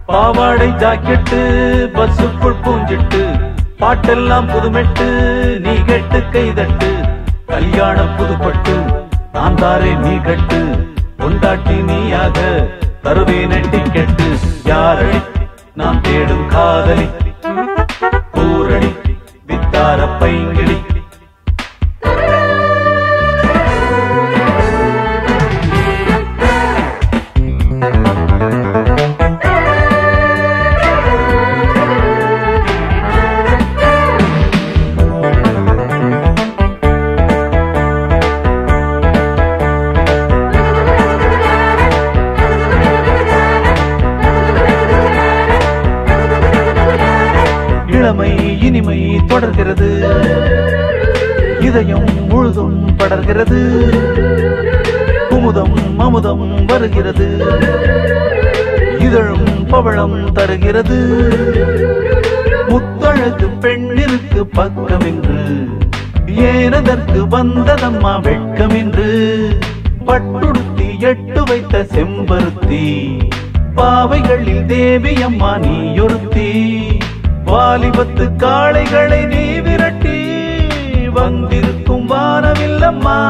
பாவாடை ஜாக்கெட்டு பஸ்ஸுக்குள் பூஞ்சிட்டு பாட்டெல்லாம் புதுமெட்டு நீ கெட்டு கைதட்டு கல்யாணம் புதுப்பட்டு நான் தாரே நீ கட்டு கொண்டாட்டி நீயாக தருவேன் டிக்கெட்டு யாரடி நான் தேடும் காதலி பூரடி வித்தார பைங்கிளி இளமை இனிமை தொடர்கிறது இதயம் முழுதும் படர்கிறது குமுதம் அமுதம் வருகிறது இதழும் பவளம் தருகிறது முத்தழகு பெண்ணிற்கு பக்கம் என்று ஏனதற்கு வந்ததம்மா வெட்கம் என்று பட்டுடுத்தி எட்டு வைத்த செம்பருத்தி பாவைகளில் தேவி அம்மா நீயொருத்தி வாலிபத்து காளைகளை நீ விரட்டி வந்திருக்கும் வானவில்லம்மா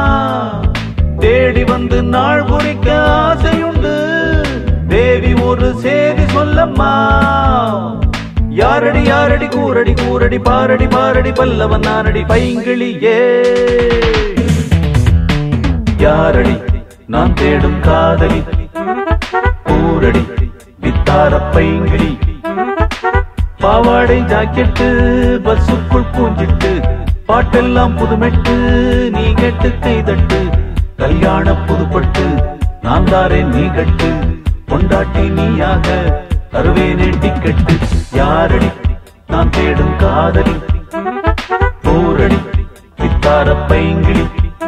தேடி வந்து நாள் குறிக்க ஆசையுண்டு தேவி ஒரு செய்தி சொல்லம்மா யாரடி யாரடி கூரடி கூரடி பாரடி பாரடி பல்லவன் நாரடி பைங்கிளியே யாரடி நான் தேடும் காதலி கூரடி வித்தார பைங்கிளி பாவாடை ஜாக்கெட்டு பஸ்ஸுக்குள் பூஞ்சிட்டு பாட்டெல்லாம் புதுமெட்டு நீ கெட்டு கைதட்டு கல்யாண புதுப்பட்டு நான் தாரேன் நீ கட்டு கொண்டாட்டி நீயாக தருவேனே டிக்கெட்டு யாரடி நான் தேடும் காதலி போரடி வித்தார பைங்கிளி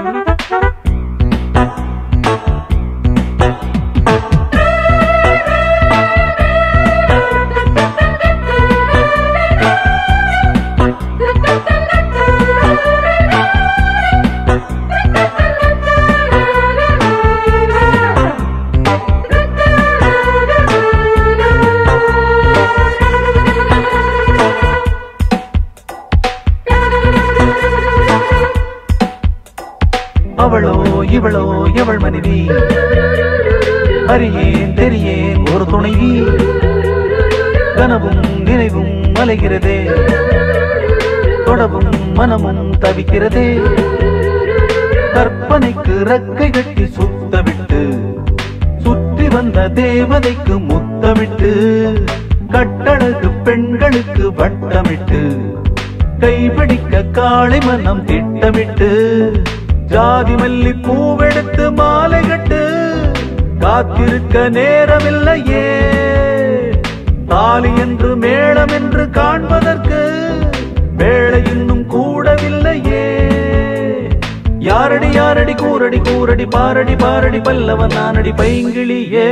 அவளோ இவளோ எவள் மனைவி அறியேன் தெரியேன் ஒரு துணைவி கனவும் நினைவும் மலைகிறதே தொடவும் மனமும் தவிக்கிறதே கற்பனைக்கு ரக்கை கட்டி சுத்தவிட்டு சுற்றி வந்த தேவதைக்கு முத்தமிட்டு கட்டழகு பெண்களுக்கு வட்டமிட்டு கைபிடிக்க காளை மனம் திட்டமிட்டு ஜாதி மல்லி பூவெடுத்து மாலை கட்டு காத்திருக்க நேரமில்லையே தாலி என்று மேளம் என்று காண்பதற்கு வேளை இன்னும் கூடவில்லையே யாரடி யாரடி கூரடி கூரடி பாரடி பாரடி பல்லவன் நானடி பைங்கிளியே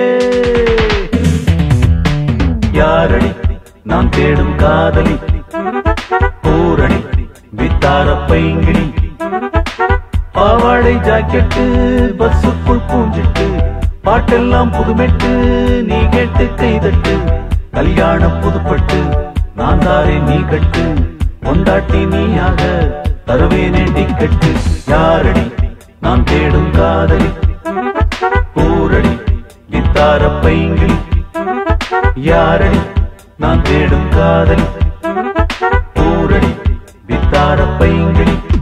யாரடி நான் தேடும் காதலி கூரடி வித்தார பைங்கிளி பாவாடை ஜாக்கெட்டு பஸ்ஸுக்குள் பூஞ்சிட்டு பாட்டெல்லாம் புதுமெட்டு நீ கேட்டு கைதட்டு கல்யாணம் புதுப்பட்டு நான் தாரே நீ கட்டு கொண்டாட்டி நீயாக தருவேனே டிக்கெட்டு யாரடி நான் தேடும் காதலி கூரடி வித்தார பைங்கிளி யாரடி நான் தேடும் காதலி கூரடி வித்தார பைங்கிளி